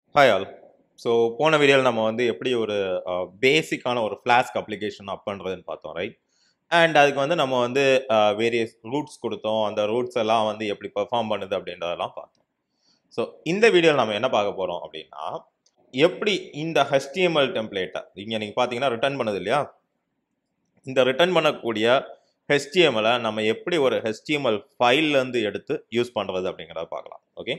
hi all so போன வீடியோவில் நம்ம வந்து எப்படி ஒரு பேசிக்கான ஒரு ஃப்ளாஸ்க் அப்ளிகேஷன் அப் பண்ணுறதுன்னு பார்த்தோம் ரைட் அண்ட் அதுக்கு வந்து நம்ம வந்து வேரியஸ் ரூட்ஸ் கொடுத்தோம் அந்த ரூட்ஸ் எல்லாம் வந்து எப்படி பெர்ஃபார்ம் பண்ணுது அப்படின்றதெல்லாம் பார்த்தோம் ஸோ இந்த வீடியோவில் நம்ம என்ன பார்க்க போகிறோம் அப்படின்னா எப்படி இந்த HTML டெம்ப்ளேட்டை இங்கே நீங்கள் பார்த்தீங்கன்னா ரிட்டர்ன் பண்ணது இல்லையா இந்த ரிட்டர்ன் பண்ணக்கூடிய ஹெச்டிஎம்எலை நம்ம எப்படி ஒரு HTML ஃபைல்லேருந்து எடுத்து யூஸ் பண்ணுறது அப்படிங்கிறத பார்க்கலாம் ஓகே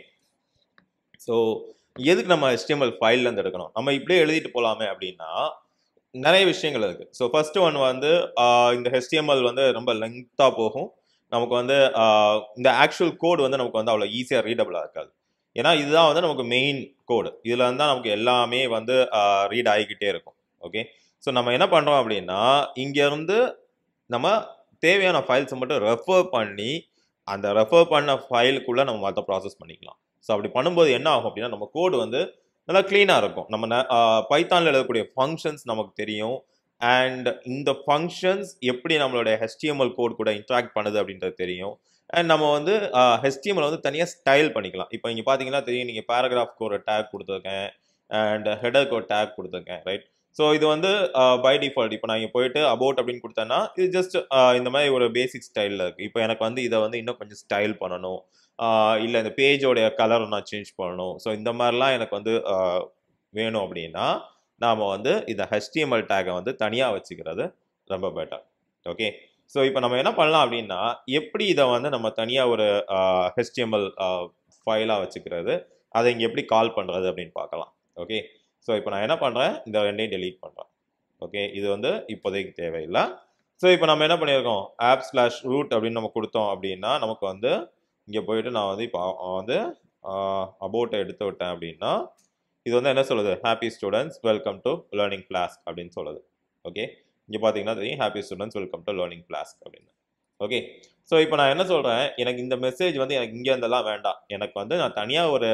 ஸோ எதுக்கு நம்ம HTML ஃபைல்லேருந்து எடுக்கணும் நம்ம இப்படியே எழுதிட்டு போகலாமே அப்படின்னா நிறைய விஷயங்கள் இருக்குது ஸோ ஃபஸ்ட்டு ஒன் வந்து ஆஹ் இந்த HTML வந்து ரொம்ப லெங்க்த்தாக போகும் நமக்கு வந்து ஆஹ் இந்த ஆக்சுவல் கோட் வந்து நமக்கு வந்து அவ்வளோ ஈஸியாக ரீடபிளாக இருக்காது ஏன்னா இதுதான் வந்து நமக்கு மெயின் கோடு இதில் இருந்தால் நமக்கு எல்லாமே வந்து ரீட் ஆகிக்கிட்டே இருக்கும் ஓகே ஸோ நம்ம என்ன பண்ணுறோம் அப்படின்னா இங்கேருந்து நம்ம தேவையான ஃபைல்ஸை மட்டும் ரெஃபர் பண்ணி அந்த ரெஃபர் பண்ண ஃபைலுக்குள்ளே நம்ம மற்ற ப்ராசஸ் பண்ணிக்கலாம் ஸோ அப்படி பண்ணும்போது என்ன ஆகும் அப்படின்னா நம்ம கோடு வந்து நல்லா க்ளீனாக இருக்கும் நம்ம பைத்தானில் எழுதக்கூடிய ஃபங்க்ஷன்ஸ் நமக்கு தெரியும் அண்ட் இந்த ஃபங்க்ஷன்ஸ் எப்படி நம்மளுடைய HTML கோட் கூட இன்ட்ராக்ட் பண்ணுது அப்படின்றது தெரியும் அண்ட் நம்ம வந்து HTML வந்து தனியாக ஸ்டைல் பண்ணிக்கலாம் இப்போ இங்கே பார்த்தீங்கன்னா தெரியும் நீங்கள் பேராகிராஃப்க்கு ஒரு டேக் கொடுத்துருக்கேன் அண்ட் ஹெடருக்கு ஒரு டேக் கொடுத்துருக்கேன் ரைட் ஸோ இது வந்து பை டிஃபால்ட் இப்போ நான் இங்கே போயிட்டு அபவுட் அப்படின்னு கொடுத்தேன்னா இது ஜஸ்ட் இந்த மாதிரி ஒரு பேசிக் ஸ்டைலில் இருக்குது இப்போ எனக்கு வந்து இதை வந்து இன்னும் கொஞ்சம் ஸ்டைல் பண்ணணும் இல்லை இந்த பேஜோடைய கலர் நான் சேஞ்ச் பண்ணணும் ஸோ இந்த மாதிரிலாம் எனக்கு வந்து ஆஹ், வேணும் அப்படின்னா நாம் வந்து இந்த HTML டேகை வந்து தனியாக வச்சுக்கிறது ரொம்ப பெட்டர் ஓகே ஸோ இப்போ நம்ம என்ன பண்ணலாம் அப்படின்னா எப்படி இதை வந்து நம்ம தனியாக ஒரு HTML ஃபைலாக வச்சுக்கிறது அதை இங்கே எப்படி கால் பண்ணுறது அப்படின்னு பார்க்கலாம் ஓகே ஸோ இப்போ நான் என்ன பண்ணுறேன் இந்த ரெண்டையும் டெலீட் பண்ணுறேன் ஓகே இது வந்து இப்போதைக்கு தேவையில்லை ஸோ இப்போ நம்ம என்ன பண்ணியிருக்கோம் ஆப் ஸ்லாஷ் ரூட் அப்படின்னு நம்ம கொடுத்தோம் அப்படின்னா நமக்கு வந்து இங்கே போயிட்டு நான் வந்து இப்போ வந்து அபவுட்டை எடுத்து விட்டேன் அப்படின்னா இது வந்து என்ன சொல்லுது happy students welcome to learning class அப்படின்னு சொல்லுது ஓகே இங்கே பார்த்தீங்கன்னா தெரியும் happy students welcome to learning class அப்படின்னு ஓகே ஸோ இப்போ நான் என்ன சொல்கிறேன் எனக்கு இந்த மெசேஜ் வந்து எனக்கு இங்கே இருந்தெல்லாம் வேண்டாம் எனக்கு வந்து நான் தனியாக ஒரு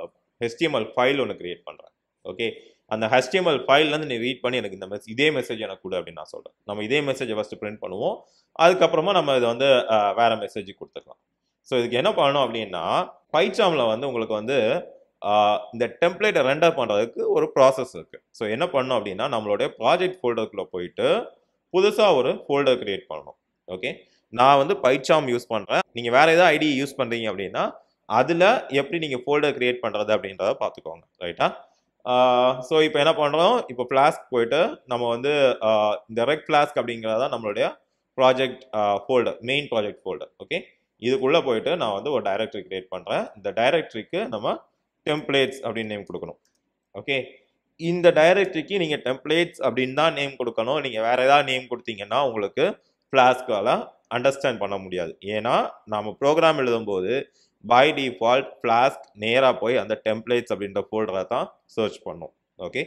HTML ஃபைல் ஒன்று கிரியேட் பண்ணுறேன் ஓகே அந்த HTML ஃபைல்லேருந்து நீ ரீட் பண்ணி எனக்கு இந்த மெசேஜ் இதே மெசேஜ் எனக்கு கொடு அப்படின்னு நான் சொல்கிறேன் நம்ம இதே மெசேஜை ஃபஸ்ட்டு பிரிண்ட் பண்ணுவோம் அதுக்கப்புறமா நம்ம இதை வந்து அஹ், வேற மெசேஜ் கொடுத்துக்கலாம் ஸோ இதுக்கு என்ன பண்ணணும் அப்படின்னா பைச்சாமில் வந்து உங்களுக்கு வந்து ஆஹ், இந்த டெம்ப்ளேட்டை ரெண்டர் பண்ணுறதுக்கு ஒரு ப்ராசஸ் இருக்குது ஸோ என்ன பண்ணணும் அப்படின்னா நம்மளுடைய ப்ராஜெக்ட் ஃபோல்டருக்குள்ளே போயிட்டு புதுசாக ஒரு ஃபோல்டர் கிரியேட் பண்ணணும் ஓகே நான் வந்து பைச்சாம் யூஸ் பண்ணுறேன் நீங்கள் வேறு ஏதாவது ஐடி யூஸ் பண்ணுறீங்க அப்படின்னா அதில் எப்படி நீங்கள் ஃபோல்டர் கிரியேட் பண்ணுறது அப்படின்றத பார்த்துக்கோங்க ரைட்டா ஸோ இப்போ என்ன பண்ணுறோம் இப்போ ஃப்ளாஸ்க் போயிட்டு நம்ம வந்து ஆஹ், இந்த ரெக் ஃப்ளாஸ்க் அப்படிங்கிறது தான் நம்மளுடைய project folder main project folder okay இதுக்குள்ளே போயிட்டு நான் வந்து ஒரு டைரக்டரி கிரியேட் பண்ணுறேன் இந்த டைரக்டரிக்கு நம்ம டெம்ப்ளேட்ஸ் அப்படின்னு நேம் கொடுக்கணும் ஓகே இந்த டைரக்டரிக்கு நீங்கள் டெம்ப்ளேட்ஸ் அப்படின்னு தான் நேம் கொடுக்கணும் நீங்கள் வேறு ஏதாவது நேம் கொடுத்தீங்கன்னா உங்களுக்கு ஃப்ளாஸ்கால அண்டர்ஸ்டாண்ட் பண்ண முடியாது ஏன்னா நம்ம ப்ரோக்ராம் எழுதும்போது பை டிஃபால்ட் ஃப்ளாஸ்க் நேராக போய் அந்த டெம்ப்ளேட்ஸ் அப்படின்ற ஃபோல்டரை தான் சர்ச் பண்ணும் ஓகே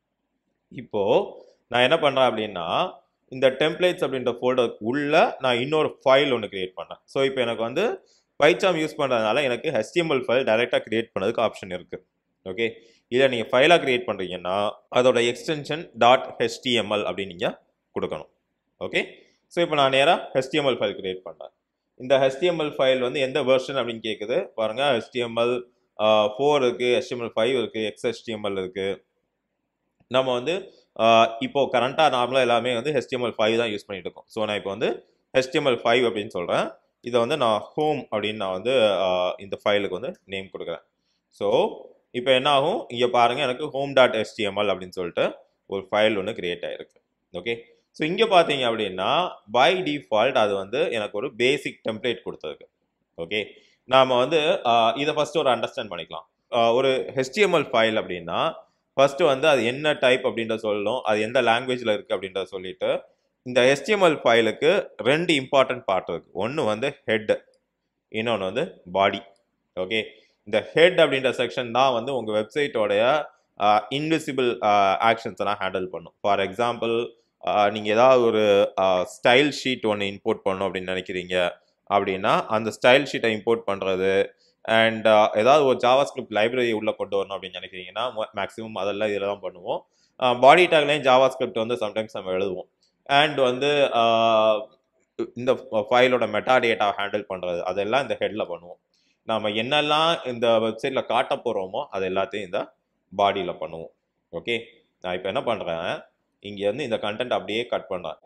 இப்போது நான் என்ன பண்ணுறேன் அப்படின்னா இந்த டெம்ப்ளேட்ஸ் அப்படின்ற ஃபோல்டர் உள்ள நான் இன்னொரு ஃபைல் ஒன்று கிரியேட் பண்ணேன் ஸோ இப்போ எனக்கு வந்து பைச்சாம் யூஸ் பண்ணுறதுனால எனக்கு HTML ஃபைல் டைரெக்டாக கிரியேட் பண்ணதுக்கு ஆப்ஷன் இருக்குது ஓகே இதை நீங்கள் ஃபைலாக கிரியேட் பண்ணுறீங்கன்னா அதோட எக்ஸ்டென்ஷன் டாட் ஹெச்டிஎம்எல் அப்படின்னு நீங்கள் கொடுக்கணும் ஓகே ஸோ இப்போ நான் நேராக HTML ஃபைல் கிரியேட் பண்ணேன் இந்த HTML ஃபைல் வந்து எந்த வெர்ஷன் அப்படின்னு கேட்குது பாருங்கள் HTML ஃபோர் இருக்குது HTML ஃபைவ் இருக்குது XHTML இருக்குது நம்ம வந்து ஆஹ் இப்போ கரண்ட்டாக நார்மலாக எல்லாமே வந்து HTML ஃபைவ் தான் யூஸ் பண்ணிட்டு இருக்கோம் ஸோ நான் இப்போ வந்து HTML ஃபைவ் அப்படின்னு சொல்கிறேன் இதை வந்து நான் ஹோம் அப்படின்னு நான் வந்து ஆஹ் இந்த ஃபைலுக்கு வந்து நேம் கொடுக்குறேன் ஸோ இப்போ என்ன ஆகும் இங்கே பாருங்கள் எனக்கு ஹோம் டாட் HTML அப்படின்னு சொல்லிட்டு ஒரு ஃபைல் ஒன்று கிரியேட் ஆகிருக்கு ஓகே ஸோ இங்கே பார்த்தீங்க அப்படின்னா பை டிஃபால்ட் அது வந்து எனக்கு ஒரு பேசிக் டெம்ப்ளேட் கொடுத்துருக்கு ஓகே நாம் வந்து ஆஹ் இதை ஃபஸ்ட்டு ஒரு அண்டர்ஸ்டாண்ட் பண்ணிக்கலாம் ஆஹ் ஒரு HTML ஃபைல் அப்படின்னா ஃபர்ஸ்ட் வந்து அது என்ன டைப் அப்படின்றத சொல்லணும் அது எந்த லாங்குவேஜில் இருக்குது அப்படின்றத சொல்லிட்டு இந்த HTML ஃபைலுக்கு ரெண்டு இம்பார்ட்டன்ட் பார்ட் இருக்கு ஒன்று வந்து ஹெட் இன்னொன்று வந்து பாடி ஓகே இந்த ஹெட் அப்படின்ற செக்ஷன் தான் வந்து உங்கள் வெப்சைட்டோடைய இன்விசிபிள் ஆக்ஷன்ஸ் எல்லாம் ஹேண்டில் பண்ணும் ஃபார் எக்ஸாம்பிள் நீங்கள் ஏதாவது ஒரு ஸ்டைல் ஷீட் ஒன்று இம்போர்ட் பண்ணணும் அப்படின்னு நினைக்கிறீங்க அப்படின்னா அந்த ஸ்டைல் ஷீட்டை இம்போர்ட் பண்ணுறது அண்ட் ஏதாவது ஒரு ஜாவாஸ்கிரிப்ட் லைப்ரரி உள்ளே கொண்டு வரணும் அப்படின்னு நினைக்கிறீங்கன்னா மேக்ஸிமம் அதெல்லாம் இதில் தான் பண்ணுவோம் பாடி டேக்லேயும் ஜாவாஸ்கிரிப்ட் வந்து சம்டைம்ஸ் நம்ம எழுதுவோம் அண்ட் வந்து ஆஹ், இந்த ஃபைலோட மெட்டா டேட்டா ஹேண்டில் பண்ணுறது அதெல்லாம் இந்த ஹெட்டில் பண்ணுவோம் நாம என்னெல்லாம் இந்த வெப்சைட்டில் காட்ட போகிறோமோ அது எல்லாத்தையும் இந்த பாடியில் பண்ணுவோம் ஓகே நான் இப்போ என்ன பண்ணுறேன் இங்கேருந்து இந்த கண்டென்ட் அப்படியே கட் பண்ணுறேன்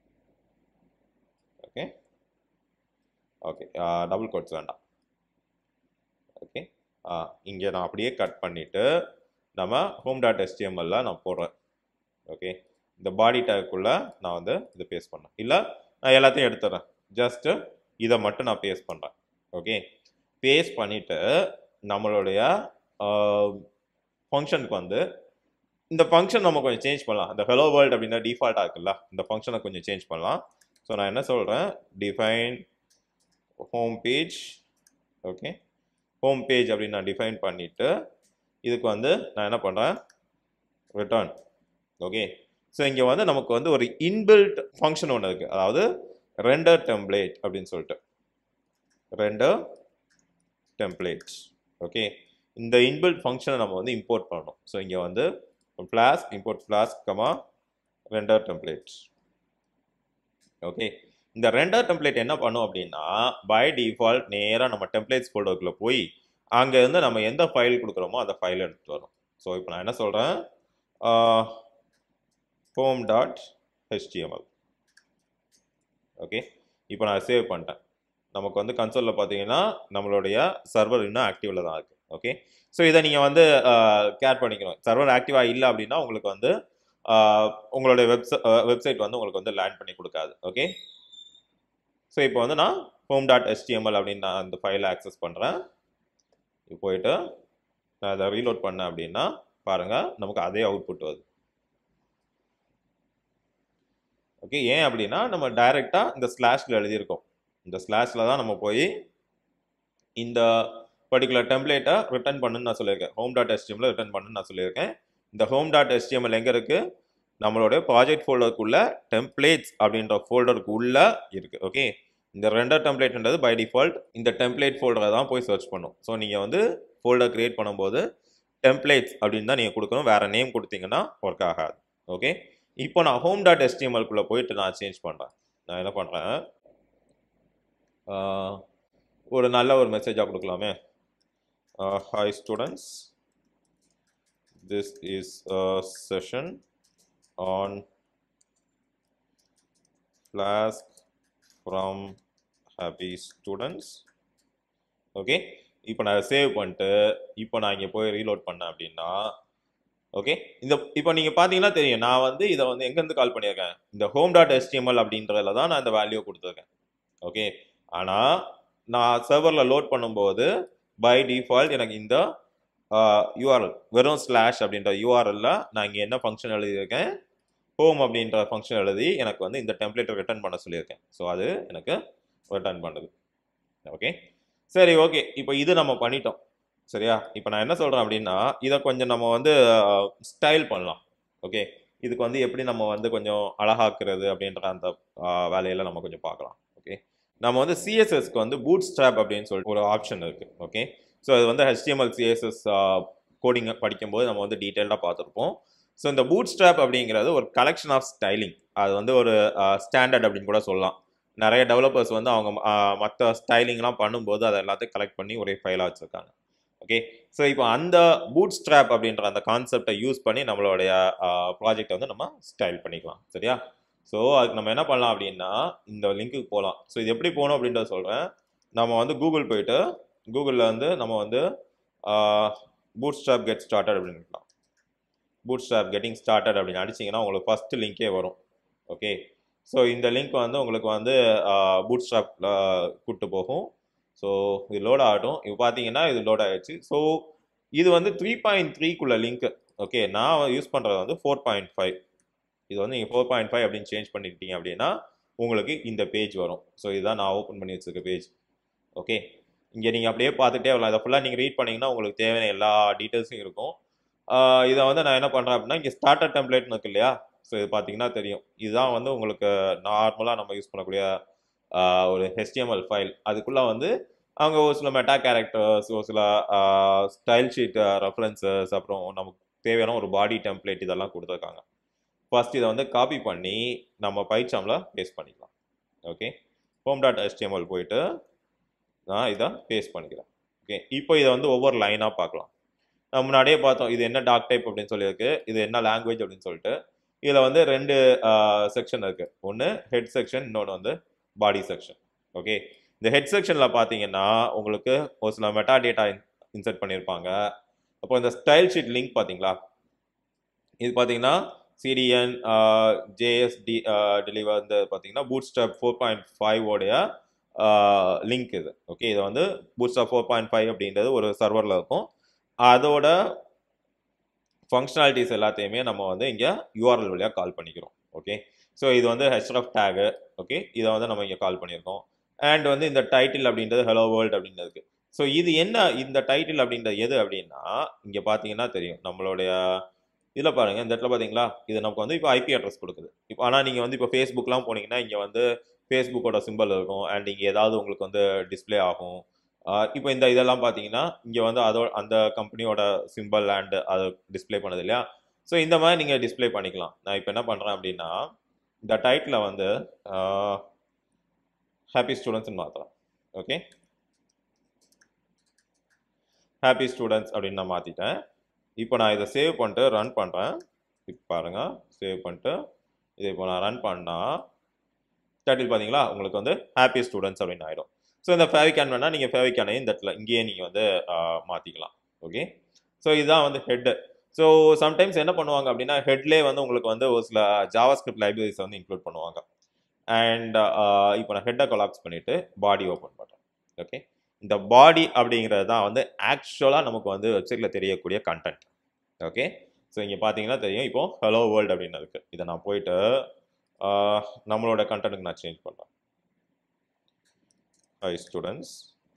ஓகே ஓகே டபுள் கோட்ஸ் வேண்டாம் ஓகே இங்கே நான் அப்படியே கட் பண்ணிவிட்டு நம்ம ஹோம் டாட் எஸ்டிஎம்எல்ல நான் போடுறேன் ஓகே இந்த பாடி டேக்குள்ளே நான் வந்து இதை பேஸ்ட் பண்ணேன் இல்லை நான் எல்லாத்தையும் எடுத்துடுறேன் ஜஸ்ட்டு இதை மட்டும் நான் பேஸ்ட் பண்ணுறேன் ஓகே பேஸ்ட் பண்ணிவிட்டு நம்மளுடைய ஃபங்க்ஷனுக்கு வந்து இந்த ஃபங்க்ஷன் நம்ம கொஞ்சம் சேஞ்ச் பண்ணலாம் இந்த ஹலோ வேர்ல்ட் அப்படின்னா டிஃபால்ட்டாக இருக்குல்ல இந்த ஃபங்க்ஷனை கொஞ்சம் சேஞ்ச் பண்ணலாம் ஸோ நான் என்ன சொல்கிறேன் define home page okay home page அப்படின்னு நான் டிஃபைன் பண்ணிவிட்டு இதுக்கு வந்து நான் என்ன பண்ணுறேன் ரிட்டர்ன் ஓகே ஸோ இங்கே வந்து நமக்கு வந்து ஒரு இன்பில்ட் ஃபங்க்ஷன் ஒன்று இருக்குது அதாவது ரெண்டர் டெம்ப்ளேட் அப்படின்னு சொல்லிட்டு ரெண்டர் டெம்ப்ளேட் ஓகே இந்த இன்பில்ட் ஃபங்க்ஷனை நம்ம வந்து இம்போர்ட் பண்ணணும் ஸோ இங்கே வந்து flask import flask comma render template okay இந்த ரெண்டர் டெம்ப்ளேட் என்ன பண்ணும் அப்படின்னா பை டிஃபால்ட் நேராக நம்ம டெம்ப்ளேட்ஸ் ஃபோல்டருக்குள்ளே போய் அங்கேருந்து நம்ம எந்த ஃபைல் கொடுக்குறோமோ அந்த ஃபைல் எடுத்துகிட்டு வரும் ஸோ இப்போ நான் என்ன சொல்கிறேன் ஹோம் டாட் ஹெச்டிஎம்எல் ஓகே இப்போ நான் சேவ் பண்ணிட்டேன் நமக்கு வந்து கன்சோலில் பார்த்தீங்கன்னா நம்மளுடைய சர்வர் இன்னும் ஆக்டிவில் தான் இருக்குது ஓகே ஸோ இதை நீங்கள் வந்து கேர் பண்ணிக்கணும் சர்வர் ஆக்டிவாக இல்லை அப்படின்னா உங்களுக்கு வந்து உங்களுடைய வெப்சை வெப்சைட் வந்து உங்களுக்கு வந்து லேண்ட் பண்ணி கொடுக்காது ஓகே ஸோ இப்போ வந்து நான் ஹோம் டாட் எஸ்டிஎம்எல் அப்படின்னு நான் அந்த ஃபைலை ஆக்சஸ் பண்ணுறேன் இப்போ போயிட்டு நான் அதை ரீலோட் பண்ணேன் அப்படின்னா பாருங்கள் நமக்கு அதே அவுட்புட் வருது ஓகே ஏன் அப்படின்னா நம்ம டைரெக்டாக இந்த ஸ்லாஷில் எழுதியிருக்கோம் இந்த ஸ்லாஷில் தான் நம்ம போய் இந்த பர்டிகுலர் டெம்ப்ளேட்டை ரிட்டர்ன் பண்ணுன்னு நான் சொல்லியிருக்கேன் ஹோம் டாட் எஸ்டிஎம்ல ரிட்டர்ன் பண்ணுன்னு நான் சொல்லியிருக்கேன் இந்த ஹோம் டாட் எஸ்டிஎம்எல் எங்கே இருக்குது நம்மளுடைய ப்ராஜெக்ட் ஃபோல்டருக்குள்ள டெம்ப்ளேட்ஸ் அப்படின்ற ஃபோல்டருக்கு உள்ள இருக்குது ஓகே இந்த ரெண்டர் டெம்ப்ளேட்ன்றது பை டிஃபால்ட் இந்த டெம்ப்ளேட் ஃபோல்டரை தான் போய் சர்ச் பண்ணும் ஸோ நீங்கள் வந்து ஃபோல்டர் க்ரியேட் பண்ணும்போது டெம்ப்ளேட்ஸ் அப்படின்னு தான் நீங்கள் கொடுக்கணும் வேறு நேம் கொடுத்தீங்கன்னா ஒர்க் ஆகாது ஓகே இப்போ நான் ஹோம் டாட் எஸ்டிஎம்எல்குள்ளே போயிட்டு நான் சேஞ்ச் பண்ணுறேன் நான் என்ன பண்ணுறேன் ஒரு நல்ல ஒரு மெசேஜாக கொடுக்கலாமே hi students this is a session on flask from happy students okay இப்போ நான் சேவ் பண்ணிட்டு இப்போ நான் இங்கே போய் ரீலோட் பண்ணேன் அப்படின்னா ஓகே இந்த இப்போ நீங்கள் பார்த்தீங்கன்னா தெரியும் நான் வந்து இதை வந்து எங்கேருந்து கால் பண்ணியிருக்கேன் இந்த ஹோம் டாட் எஸ்டிஎம்எல் அப்படின்றதுல தான் நான் இந்த வேல்யூ கொடுத்துருக்கேன் ஓகே ஆனால் நான் சர்வரில் லோட் பண்ணும்போது பை டிஃபால்ட் எனக்கு இந்த யூஆர்எல் வெறும் ஸ்லாஷ் அப்படின்ற யூஆர்எல்ல நான் இங்கே என்ன ஃபங்க்ஷன் எழுதியிருக்கேன் ஹோம் அப்படின்ற ஃபங்க்ஷன் எழுதி எனக்கு வந்து இந்த டெம்ப்ளேட்டை ரிட்டர்ன் பண்ண சொல்லியிருக்கேன் ஸோ அது எனக்கு ரிட்டர்ன் பண்ணுது ஓகே சரி ஓகே இப்போ இது நம்ம பண்ணிட்டோம் சரியா இப்போ நான் என்ன சொல்கிறேன் அப்படின்னா இதை கொஞ்சம் நம்ம வந்து ஸ்டைல் பண்ணலாம் ஓகே இதுக்கு வந்து எப்படி நம்ம வந்து கொஞ்சம் அழகாக்குறது அப்படின்ற அந்த வேலையெல்லாம் நம்ம கொஞ்சம் பார்க்கலாம் ஓகே நம்ம வந்து சிஎஸ்எஸ்க்கு வந்து பூட் ஸ்ட்ராப் அப்படின்னு சொல்லிட்டு ஒரு ஆப்ஷன் இருக்குது ஓகே ஸோ அது வந்து ஹெச்டிஎம்எல் சிஎஸ்எஸ் கோடிங் படிக்கும்போது நம்ம வந்து டீட்டெயில்டாக பார்த்துருப்போம் ஸோ இந்த பூட் ஸ்ட்ராப் அப்படிங்கிறது ஒரு கலெக்ஷன் ஆஃப் ஸ்டைலிங் அது வந்து ஒரு ஸ்டாண்டர்ட் அப்படின்னு கூட சொல்லலாம் நிறைய டெவலப்பர்ஸ் வந்து அவங்க மற்ற ஸ்டைலிங்லாம் பண்ணும்போது அதை எல்லாத்தையும் கலெக்ட் பண்ணி ஒரே ஃபைலாக வச்சுருக்காங்க ஓகே ஸோ இப்போ அந்த பூட் ஸ்ட்ராப் அப்படின்ற அந்த கான்செப்டை யூஸ் பண்ணி நம்மளுடைய ப்ராஜெக்டை வந்து நம்ம ஸ்டைல் பண்ணிக்கலாம் சரியா ஸோ அதுக்கு நம்ம என்ன பண்ணலாம் அப்படின்னா இந்த லிங்க்குக்கு போகலாம் ஸோ இது எப்படி போகணும் அப்படின்றத சொல்கிறேன் நம்ம வந்து கூகுள் போயிட்டு கூகுளில் வந்து நம்ம வந்து பூட் ஸ்ட்ராப் கெட் ஸ்டார்டட் அப்படின்னு இருக்கலாம் பூட் ஸ்ட்ராப் கெட்டிங் ஸ்டார்டட் அப்படின்னு அடிச்சிங்கன்னா உங்களுக்கு ஃபஸ்ட்டு லிங்கே வரும் ஓகே ஸோ இந்த லிங்க் வந்து உங்களுக்கு வந்து பூட் ஸ்ட்ராப் கூப்பிட்டு போகும் ஸோ இது லோட் ஆகட்டும் இப்போ பார்த்தீங்கன்னா இது லோட் ஆகிடுச்சு ஸோ இது வந்து த்ரீ பாயிண்ட் த்ரீக்குள்ள லிங்க் ஓகே நான் யூஸ் பண்ணுறது வந்து ஃபோர் பாயிண்ட் ஃபைவ் இது வந்து நீங்கள் ஃபோர் பாயிண்ட் ஃபைவ் அப்படின்னு சேஞ்ச் பண்ணிக்கிட்டீங்க அப்படின்னா உங்களுக்கு இந்த பேஜ் வரும் ஸோ இதுதான் நான் ஓப்பன் பண்ணி வச்சுருக்க பேஜ் ஓகே இங்கே நீங்கள் அப்படியே பார்த்துட்டே வரலாம் இதை ஃபுல்லாக நீங்கள் ரீட் பண்ணிங்கன்னா உங்களுக்கு தேவையான எல்லா டீட்டெயில்ஸும் இருக்கும் இதை வந்து நான் என்ன பண்ணுறேன் அப்படின்னா இங்கே ஸ்டார்டர் டெம்ப்ளேட்னு இருக்கு இல்லையா ஸோ இது பார்த்தீங்கன்னா தெரியும் இதுதான் வந்து உங்களுக்கு நார்மலாக நம்ம யூஸ் பண்ணக்கூடிய ஒரு ஹெச்டிஎம்எல் ஃபைல் அதுக்குள்ளே வந்து அவங்க ஒரு சில மெட்டா கேரக்டர்ஸ் ஒரு சில ஸ்டைல் ஷீட் ரெஃபரன்சஸ் அப்புறம் நமக்கு தேவையான ஒரு பாடி டெம்ப்ளேட் இதெல்லாம் கொடுத்துருக்காங்க ஃபர்ஸ்ட் இதை வந்து காப்பி பண்ணி நம்ம பைச்சாமில் பேஸ்ட் பண்ணிக்கலாம் ஓகே ஹோம் டாட் ஹெச்டிஎம்எல் போயிட்டு நான் இதை பேஸ்ட் பண்ணிக்கிறேன் ஓகே இப்போ இதை வந்து ஒவ்வொரு லைனாக பார்க்கலாம் நம்ம முன்னாடியே பார்த்தோம் இது என்ன டாக் டைப் அப்படின்னு சொல்லியிருக்கு இது என்ன லாங்குவேஜ் அப்படின்னு சொல்லிட்டு இதில் வந்து ரெண்டு செக்ஷன் இருக்கு ஒன்று ஹெட் செக்ஷன் இன்னொன்று வந்து பாடி செக்ஷன் ஓகே இந்த ஹெட் செக்ஷனில் பார்த்தீங்கன்னா உங்களுக்கு ஒரு சில மெட்டா டேட்டா இன்சர்ட் பண்ணியிருப்பாங்க அப்போ இந்த ஸ்டைல் ஷீட் லிங்க் பார்த்தீங்களா இது பார்த்தீங்கன்னா சிடிஎன் ஜேஎஸ்டி டெலிவர் வந்து பார்த்தீங்கன்னா Bootstrap four point five உடைய லிங்க் இது ஓகே இது வந்து Bootstrap four point five அப்படின்றது ஒரு சர்வரில் இருக்கும் அதோட ஃபங்க்ஷனாலிட்டிஸ் எல்லாத்தையுமே நம்ம வந்து இங்கே யூஆர்எல் வழியாக கால் பண்ணிக்கிறோம் ஓகே ஸோ இது வந்து ஹெச்எஃப் டேகு ஓகே இதை வந்து நம்ம இங்கே கால் பண்ணியிருக்கோம் அண்ட் வந்து இந்த டைட்டில் அப்படின்றது ஹலோ வேர்ல்டு அப்படின்றதுக்கு ஸோ இது என்ன இந்த டைட்டில் அப்படின்றது எது அப்படின்னா இங்கே பார்த்தீங்கன்னா தெரியும் நம்மளுடைய இதில் பாருங்கள் இந்த இடத்துல பார்த்தீங்களா இது நமக்கு வந்து இப்போ ஐபி அட்ரஸ் கொடுக்குது இப்போ ஆனால் நீங்கள் வந்து இப்போ ஃபேஸ்புக்லாம் போனீங்கன்னா இங்கே வந்து ஃபேஸ்புக்கோட சிம்பிள் இருக்கும் அண்ட் இங்கே ஏதாவது உங்களுக்கு வந்து டிஸ்பிளே ஆகும் இப்போ இந்த இதெல்லாம் பார்த்தீங்கன்னா இங்கே வந்து அதோட அந்த கம்பெனியோட சிம்பிள் அண்ட் அதை டிஸ்பிளே பண்ணது இல்லையா ஸோ இந்த மாதிரி நீங்கள் டிஸ்பிளே பண்ணிக்கலாம் நான் இப்போ என்ன பண்ணுறேன் அப்படின்னா இந்த டைட்டில் வந்து ஹாப்பி ஸ்டூடெண்ட்ஸ்னு மாற்றுறேன் ஓகே ஹாப்பி ஸ்டூடெண்ட்ஸ் அப்படின்னு நான் மாற்றிட்டேன் இப்போ நான் இதை சேவ் பண்ணிட்டு ரன் பண்ணுறேன் இப்போ பாருங்கள் சேவ் பண்ணிட்டு இதை இப்போ நான் ரன் பண்ணால் டைட்டில் பார்த்தீங்களா உங்களுக்கு வந்து ஹாப்பி ஸ்டூடெண்ட்ஸ் அப்படின்னு ஆகிடும் ஸோ இந்த ஃபேவிகான் வேணால் நீங்கள் ஃபேவிகானையும் இந்த இடத்துல இங்கேயே நீங்கள் வந்து மாற்றிக்கலாம் ஓகே ஸோ இதுதான் வந்து ஹெட்டு ஸோ சம்டைம்ஸ் என்ன பண்ணுவாங்க அப்படின்னா ஹெட்லேயே வந்து உங்களுக்கு வந்து ஒரு சில ஜாவாஸ்கிரிப்ட் லைப்ரரிஸ் வந்து இன்க்ளூட் பண்ணுவாங்க அண்ட் இப்போ நான் ஹெட்டை கொலாப்ஸ் பண்ணிவிட்டு பாடி ஓப்பன் பண்ணுறேன் ஓகே இந்த பாடி அப்படிங்கிறது தான் வந்து ஆக்சுவலாக நமக்கு வந்து வெப்சைட்டில் தெரியக்கூடிய கண்டென்ட் ஓகே ஸோ இங்கே பார்த்தீங்கன்னா தெரியும் இப்போ ஹலோ வேர்ல்டு அப்படின்னு இருக்குது இதை நான் போயிட்டு நம்மளோட கண்டென்ட்டுக்கு நான் சேஞ்ச் பண்ணுறேன் ஹை ஸ்டூடெண்ட்ஸ்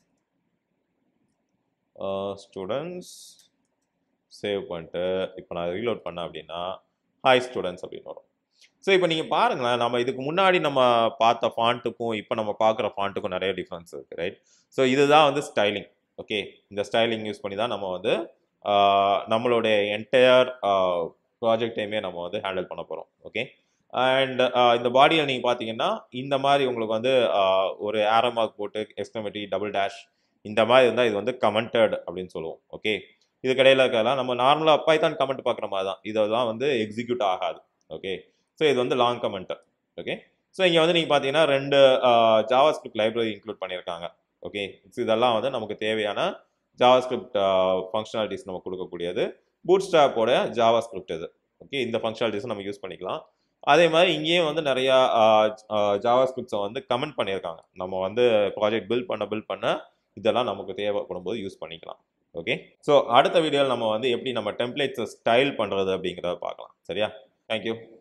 ஸ்டூடெண்ட்ஸ் சேவ் பண்ணிட்டு இப்போ நான் ரீலோட் பண்ணேன் அப்படின்னா ஹாய் ஸ்டூடெண்ட்ஸ் அப்படின்னு வரும் ஸோ இப்போ நீங்கள் பாருங்களேன் நம்ம இதுக்கு முன்னாடி நம்ம பார்த்த ஃபாண்ட்டுக்கும் இப்போ நம்ம பார்க்குற ஃபாண்ட்டுக்கும் நிறைய டிஃப்ரென்ஸ் இருக்குது ரைட் ஸோ இதுதான் வந்து ஸ்டைலிங் ஓகே இந்த ஸ்டைலிங் யூஸ் பண்ணி தான் நம்ம வந்து நம்மளுடைய என்டையர் ப்ராஜெக்டையுமே நம்ம வந்து ஹேண்டில் பண்ண போகிறோம் ஓகே அண்ட் இந்த பாடியில் நீங்கள் பார்த்தீங்கன்னா இந்த மாதிரி உங்களுக்கு வந்து ஒரு ஆரோ மார்க் போட்டு எக்ஸ்டமெட்டி டபுள் டேஷ் இந்த மாதிரி இருந்தால் இது வந்து கமெண்டட் அப்படின்னு சொல்லுவோம் ஓகே இது கடையில் இருக்கலாம் நம்ம நார்மலாக பைத்தான் கமெண்ட் பார்க்குற மாதிரி தான் இதெல்லாம் வந்து எக்ஸிக்யூட் ஆகாது ஓகே ஸோ இது வந்து லாங் கமெண்ட் ஓகே ஸோ இங்கே வந்து நீங்கள் பார்த்தீங்கன்னா ரெண்டு ஜாவா ஸ்கிரிப்ட் லைப்ரரி இன்க்ளூட் பண்ணியிருக்காங்க ஓகே ஸோ இதெல்லாம் வந்து நமக்கு தேவையான ஜாவா ஸ்கிரிப்ட் ஃபங்க்ஷனாலிட்டிஸ் நம்ம கொடுக்கக்கூடியது பூட் ஸ்டாப்போட ஜாவா ஸ்கிரிப்ட் இது ஓகே இந்த ஃபங்க்ஷனாலிட்டிஸ் நம்ம யூஸ் பண்ணிக்கலாம் அதே மாதிரி இங்கேயும் வந்து நிறையா ஜாவா ஸ்கிரிப்ட்ஸை வந்து கமெண்ட் பண்ணியிருக்காங்க நம்ம வந்து ப்ராஜெக்ட் பில்ட் பண்ண பில்ட் பண்ண இதெல்லாம் நமக்கு தேவைப்படும் போது யூஸ் பண்ணிக்கலாம் ஓகே ஸோ அடுத்த வீடியோவில் நம்ம வந்து எப்படி நம்ம டெம்ப்ளேட்ஸை ஸ்டைல் பண்ணுறது அப்படிங்கிறத பார்க்கலாம் சரியா தேங்க்யூ